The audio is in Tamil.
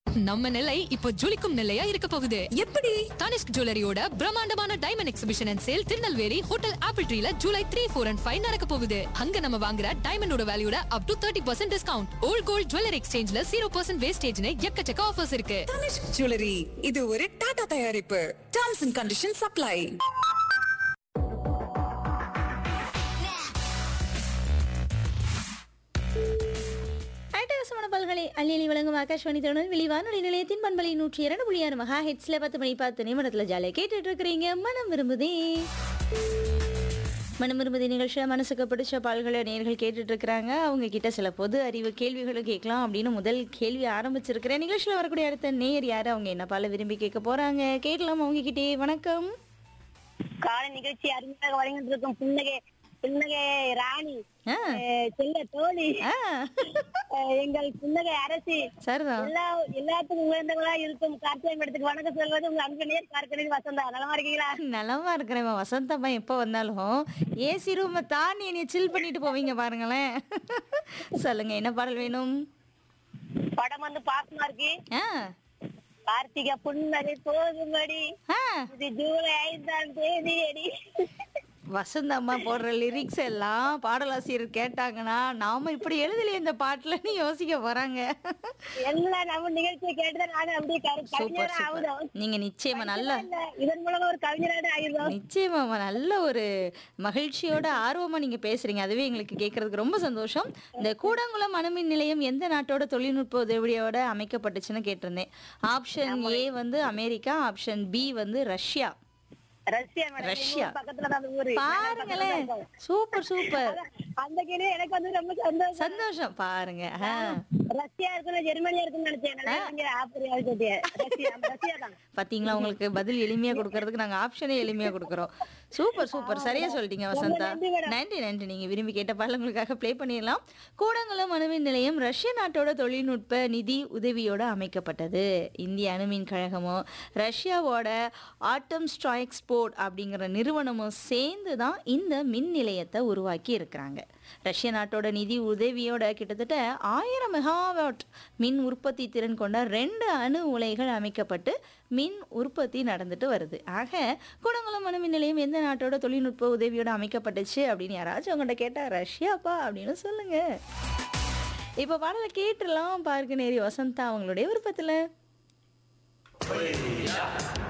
நம்ம நிலை இப்போ ஜொலிக்கும் நிலையா இருக்க போகுது எப்படி தனிஷ்க் ஜுவல்லரியோட பிரம்மாண்டமான diamond exhibition and sale Tirunelveli hotel apple ட்ரீல July three four and five நடக்க போகுது அங்க நம்ம வாங்குற டைமண்டோட வேல்யூட up to thirty percent discount old gold jewellery எக்ஸ்சேஞ்ச்ல ஜீரோ பர்சன்ட் வேஸ்டேஜ்னு எக்கச்சக்க ஆஃபர்ஸ் இருக்கு தனிஷ்க் ஜுவல்லரி இது ஒரு டாடா தயாரிப்பு டர்ம்ஸ் அண்ட் கண்டிஷன் சப்ளை அட்டகாசமான பல்களை அள்ளி வழங்கும் ஆகாஷ்வாணி தொடர் வெளிவானொலி நிலையத்தின் பண்பலை நூற்றி இரண்டு புள்ளி ஆறு மகா ஹெட்ஸ்ல பத்து மணி பத்து நிமிடத்துல ஜாலியாக கேட்டுட்டு இருக்கிறீங்க மனம் விரும்புதே மனம் விரும்புதே நிகழ்ச்சியில் மனசுக்கு பிடிச்ச பால்களை நேர்கள் கேட்டுட்டு இருக்கிறாங்க அவங்க கிட்ட சில பொது அறிவு கேள்விகளும் கேட்கலாம் அப்படின்னு முதல் கேள்வி ஆரம்பிச்சிருக்கிறேன் நிகழ்ச்சியில் வரக்கூடிய அடுத்த நேர் யாரு அவங்க என்ன பால விரும்பி கேட்க போறாங்க கேட்கலாம் அவங்க கிட்டே வணக்கம் காலை நிகழ்ச்சி அருமையாக வழங்கிட்டு இருக்கும் புன்னகை புன்னகை ராணி ஆ அஹ் செல்ல தோழி ஆ அஹ் எங்கள் புன்னகை அரசி சரிதான் எல்லா எல்லாத்துக்கும் உயர்ந்தவங்களா இருக்கும் கார்த்திகை மேடத்துக்கு வணக்கம் சொல்வது உங்க அன்பனையே பார்க்கறது வசந்தா நலமா இருக்கீங்களா நலமா இருக்கிறேன் வசந்தம்மா எப்போ வந்தாலும் ஏசி ரூமை தாண்டி என்னை சில் பண்ணிட்டு போவீங்க பாருங்களேன் சொல்லுங்க என்ன பாடல் வேணும் படம் வந்து பாசமா இருக்கு ஆ கார்த்திகை புன்னகை போகும்படி ஆ இது ஜூலை ஐந்தாம் தேதி அடி வசந்தம்மா போடுற லிரிக்ஸ் எல்லாம் பாடலாசிரியர் கேட்டாங்கன்னா நாம இப்படி எழுதலையே இந்த பாட்டுலன்னு யோசிக்க போறாங்க எல்லாம் நம்ம நிகழ்ச்சியை கேட்டுதான் நானும் அப்படியே கரு- சூப்பர் கவிஞரா சூப்பர் ஆகுதோம் நீங்க நிச்சயமா நல்ல இல்ல, இதன் மூலமா ஒரு கவிஞராக ஆகிருந்தோம் நிச்சயமாம்மா நல்ல ஒரு மகிழ்ச்சியோட ஆர்வமா நீங்க பேசுறீங்க அதுவே எங்களுக்கு கேட்கறதுக்கு ரொம்ப சந்தோஷம் இந்த கூடங்குளம் அணுமின் நிலையம் எந்த நாட்டோட தொழில்நுட்ப உதவியோட அமைக்கப்பட்டுச்சுன்னு கேட்டிருந்தேன் ஆப்ஷன் ஏ வந்து அமெரிக்கா ஆப்ஷன் பி வந்து ரஷ்யா ரஷ்யா மேடம் எங்க ரஷ்யா. ஊர் பக்கத்துல தான் அந்த ஊரு பாருங்களேன் சூப்பர் சூப்பர் அந்த கேள்வி எனக்கு வந்து ரொம்ப சந்தோஷம் சந்தோஷம் பாருங்க ஆ. ரஷ்யா இருக்குன்னு ஜெர்மனியா இருக்குன்னு நினைச்சேன் நல்லா இங்க ஆப்பிரியா இருக்கு. ரஷ்யா ரஷ்யா தான் பாத்தீங்களா உங்களுக்கு பதில் எளிமையா கொடுக்கறதுக்கு நாங்க ஆப்ஷனே எளிமையா கொடுக்கறோம் சூப்பர் சூப்பர் சரியா சொல்லிட்டீங்க வசந்தா நன்றி நன்றி நீங்க விரும்பி கேட்ட பாடல் உங்களுக்காக ப்ளே பண்ணிடலாம் கூடங்குளம் அணுமின் நிலையம் ரஷ்ய நாட்டோட தொழில்நுட்ப நிதி உதவியோட அமைக்கப்பட்டது இந்திய அணுமின் கழகமும் ரஷ்யாவோட ஆட்டம் ஸ்ட்ரைக் ஸ்போர்ட் அப்படிங்கிற நிறுவனமும் சேர்ந்து தான் இந்த மின் நிலையத்தை உருவாக்கி இருக்கிறாங்க ரஷ்ய நாட்டோட நிதி உதவியோட கிட்டத்தட்ட ஆயிரம் மெகாவாட் மின் உற்பத்தி திறன் கொண்ட ரெண்டு அணு உலைகள் அமைக்கப்பட்டு மின் உற்பத்தி நடந்துட்டு வருது ஆக கூடங்குளம் அணு மின் நிலையம் எந்த நாட்டோட தொழில்நுட்ப உதவியோட அமைக்கப்பட்டுச்சு அப்படின்னு யாராச்சும் உங்கள்கிட்ட கேட்டா ரஷ்யாப்பா அப்படின்னு சொல்லுங்க இப்போ பாடலை கேட்டுடலாம் பார்க்க நேரி வசந்தா அவங்களுடைய விருப்பத்தில்